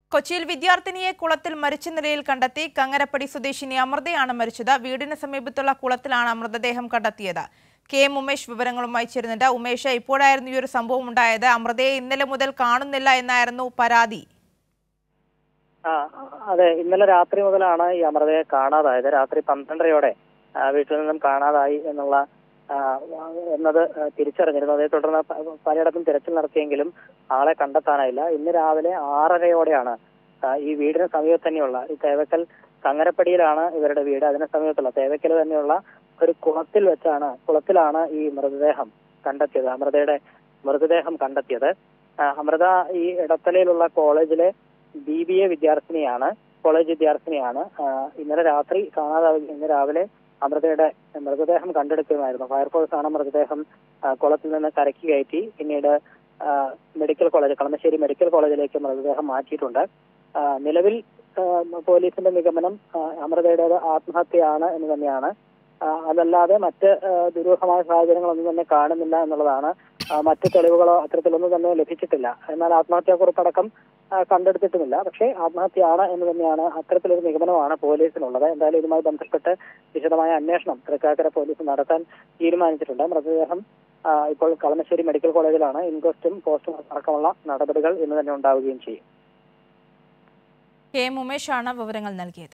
കൊച്ചിയിൽ വിദ്യാർത്ഥിനിയെ കുളത്തിൽ മരിച്ച നിലയിൽ കണ്ടെത്തി കങ്ങരപ്പടി സ്വദേശിനി അമൃതയാണ് മരിച്ചത് വീടിന് സമീപത്തുള്ള കുളത്തിലാണ് മൃതദേഹം കണ്ടെത്തിയത് കെ എം ഉമേഷ് വിവരങ്ങളുമായി ചേരുന്നുണ്ട് ഉമേഷ് ഇപ്പോഴായിരുന്നു ഈ ഒരു സംഭവം ഉണ്ടായത് അമൃതയെ ഇന്നലെ മുതൽ കാണുന്നില്ല എന്നായിരുന്നു പരാതി ആ അതെ ഇന്നലെ രാത്രി മുതലാണ് ഈ അമൃതയെ കാണാതായത് രാത്രി പന്ത്രണ്ടരയോടെ ആ, വീട്ടിൽ നിന്നും കാണാതായി എന്നുള്ള ആ, എന്നത് തിരിച്ചറിഞ്ഞിരുന്നു അതേ തുടർന്ന് പ- പലയിടത്തും തിരച്ചിൽ നടത്തിയെങ്കിലും ആളെ കണ്ടെത്താനായില്ല ഇന്ന് രാവിലെ ആറരയോടെയാണ് ആ, ഈ വീടിന് സമീപത്ത് തന്നെയുള്ള ഈ തേവക്കൽ കങ്ങരപ്പടിയിലാണ് ഇവരുടെ വീട് അതിന് സമീപത്തുള്ള തേവക്കൽ തന്നെയുള്ള ഒരു കുളത്തിൽ വെച്ചാണ് കുളത്തിലാണ് ഈ മൃതദേഹം കണ്ടെത്തിയത് അമൃതയുടെ മൃതദേഹം കണ്ടെത്തിയത് ആ, അമൃത ഈ ഇടത്തലയിലുള്ള കോളേജിലെ ബി ബി എ വിദ്യാർത്ഥിനിയാണ് കോളേജ് വിദ്യാർത്ഥിനിയാണ് ആ, ഇന്നലെ രാത്രി കാണാതാവുക ഇന്ന് രാവിലെ അമൃതയുടെ മൃതദേഹം കണ്ടെടുക്കുകയായിരുന്നു ഫയർഫോഴ്സ് ആണ് മൃതദേഹം ആ, കുളത്തിൽ നിന്ന് കരക്കി കയറ്റി പിന്നീട് ആ, മെഡിക്കൽ കോളേജ് കളമശ്ശേരി മെഡിക്കൽ കോളേജിലേക്ക് മൃതദേഹം മാറ്റിയിട്ടുണ്ട് ആ, നിലവിൽ ആ, പോലീസിന്റെ നിഗമനം ആ, അമൃതയുടേത് ആത്മഹത്യയാണ് എന്ന് തന്നെയാണ് ആ, അതല്ലാതെ മറ്റ് ആ, ദുരൂഹമായ സാഹചര്യങ്ങളൊന്നും തന്നെ കാണുന്നില്ല എന്നുള്ളതാണ് ആ, മറ്റ് തെളിവുകളോ അത്തരത്തിലൊന്നും തന്നെ ലഭിച്ചിട്ടില്ല എന്നാൽ ആത്മഹത്യാക്കുറിപ്പടക്കം ആ, കണ്ടെടുത്തിട്ടുമില്ല പക്ഷേ ആത്മഹത്യയാണ് എന്ന് തന്നെയാണ് അത്തരത്തിലൊരു നിഗമനമാണ് പോലീസിനുള്ളത് എന്തായാലും ഇതുമായി ബന്ധപ്പെട്ട് വിശദമായ അന്വേഷണം തൃക്കാക്കര പോലീസ് നടത്താൻ തീരുമാനിച്ചിട്ടുണ്ട് മൃതദേഹം ആ, ഇപ്പോൾ കളമശ്ശേരി മെഡിക്കൽ കോളേജിലാണ് ഇൻക്വസ്റ്റും പോസ്റ്റ്മോർട്ടം അടക്കമുള്ള നടപടികൾ ഇന്ന് തന്നെ ഉണ്ടാവുകയും ചെയ്യും കെ എം ഉമേഷാണ് വിവരങ്ങൾ നൽകിയത്